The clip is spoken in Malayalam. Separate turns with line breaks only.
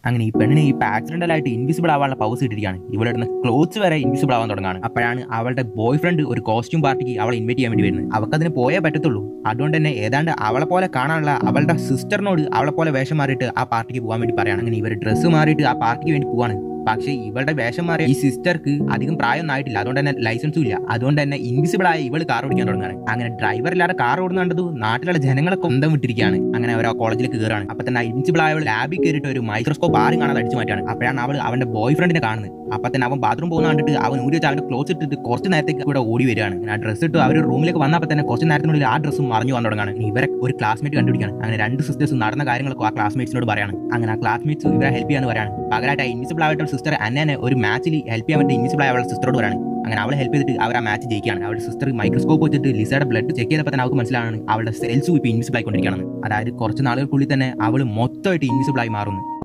അങ്ങനെ ഈ പെണ്ണിന് ഈ ആക്സിഡന്റൽ ആയിട്ട് ഇൻവിസിബിൾ ആവാനുള്ള പവേഴ്സ് കിട്ടിയിരിക്കുകയാണ് ഇവിടെ ഇടുന്ന ക്ലോത്ത്സ് വരെ ഇൻവിസിബിൾ ആവാൻ തുടങ്ങാണ് അപ്പോഴാണ് അവളുടെ ബോയ് ഫ്രണ്ട് ഒരു കോസ്റ്റ്യൂം പാർട്ടിക്ക് അവളെ ഇൻവൈറ്റ് ചെയ്യാൻ വേണ്ടി വരുന്നത് അവൾക്ക് അതിന് പോയേ പറ്റത്തുള്ളൂ അതുകൊണ്ട് തന്നെ ഏതാണ്ട് അവളെ പോലെ കാണാനുള്ള അവളുടെ സിസ്റ്ററിനോട് അവളെ പോലെ വേഷം മാറിയിട്ട് ആ പാർട്ടിക്ക് പോകാൻ വേണ്ടി പറയാണ് അങ്ങനെ ഇവർ ഡ്രസ്സ് മാറിയിട്ട് ആ പാർട്ടിക്ക് വേണ്ടി പോവാണ് പക്ഷേ ഇവളുടെ വേഷം മാറിയ ഈ സിസ്റ്റർക്ക് അധികം പ്രായമൊന്നും ആയിട്ടില്ല അതുകൊണ്ട് തന്നെ ലൈസൻസും ഇല്ല അതുകൊണ്ട് തന്നെ ഇൻവിസിബിൾ ആയ ഇവള് കാർ ഓടിക്കാൻ തുടങ്ങുകയാണ് അങ്ങനെ ഡ്രൈവർ ഇല്ലാതെ കാർ ഓടുന്നത് നാട്ടിലുള്ള ജനങ്ങളെ കൊന്തം വിട്ടിരിക്കുകയാണ് അങ്ങനെ അവർ ആ കോളേജിലേക്ക് കയറാണ് അപ്പൊ തന്നെ ഇൻവിസിബിൾ ആയവൾ ലാബിൽ കയറിയിട്ട് ഒരു മൈക്രോസ്കോപ്പ് ആരും കാണാതെ അടിച്ചു മാറ്റാണ് അപ്പോഴാണ് അവൾ അവന്റെ ബോയ് ഫ്രണ്ടിനെ കാണുന്നത് അപ്പൊ തന്നെ അവൻ ബാത്റൂം പോകുന്ന കണ്ടിട്ട് അവൻ ഊരി വെച്ച് അവന്റെ ക്ലോസ് ഇട്ടിട്ട് കുറച്ച് നേരത്തേക്ക് ഇവിടെ ഓടി വരികയാണ് അങ്ങനെ ആ ഡ്രസ്സ് ഇട്ട് അവർ റൂമിലേക്ക് വന്നപ്പോൾ തന്നെ കുറച്ച് നേരത്തിനുള്ളിൽ ആ ഡ്രസ്സും മറിഞ്ഞു വന്നു തുടങ്ങാണ് ഇനി ഇവരെ ഒരു ക്ലാസ്മേറ്റ് കണ്ടുപിടിക്കാണ് അങ്ങനെ രണ്ട് സിസ്റ്റേഴ്സ് നടന്ന കാര്യങ്ങളൊക്കെ ആ ക്ലാസ്മേറ്റ്സിനോട് പറയാണ് അങ്ങനെ ആ ക്ലാസ്മേറ്റ്സ് ഇവരെ ഹെൽപ്പ് ചെയ്യാന്ന് പറയാണ് പകരമായിട്ട് ആ ഇൻവിസിബിൾ ആയിട്ടുള്ള സിസ്റ്റർ അന്നെ ഒരു മാച്ചിൽ ഹെൽപ്പ് ചെയ്യാൻ വേണ്ടി ഇൻവിസിബിൾ ആയ അവളുടെ സിസ്റ്ററോട് പറയാണ് അങ്ങനെ അവളെ ഹെൽപ്പ് ചെയ്തിട്ട് അവർ ആ മാച്ച് ജയിക്കുകയാണ് അവളുടെ സിസ്റ്റർ മൈക്രോസ്കോപ്പ് വെച്ചിട്ട് ലിസയുടെ ബ്ലഡ് ചെക്ക് ചെയ്തപ്പോൾ തന്നെ അവൾക്ക് മനസ്സിലാണ് അവളുടെ സെൽസും ഇപ്പോൾ ഇൻവിസിബിൾ ആയിക്കൊണ്ടിരിക്കുകയാണ് അതായത് കുറച്ച് നാളുകൾക്കുള്ളിൽ തന്നെ അവൾ മൊത്തമായിട്ട് ഇൻവിസിബിൾ ആയി മാറുന്നു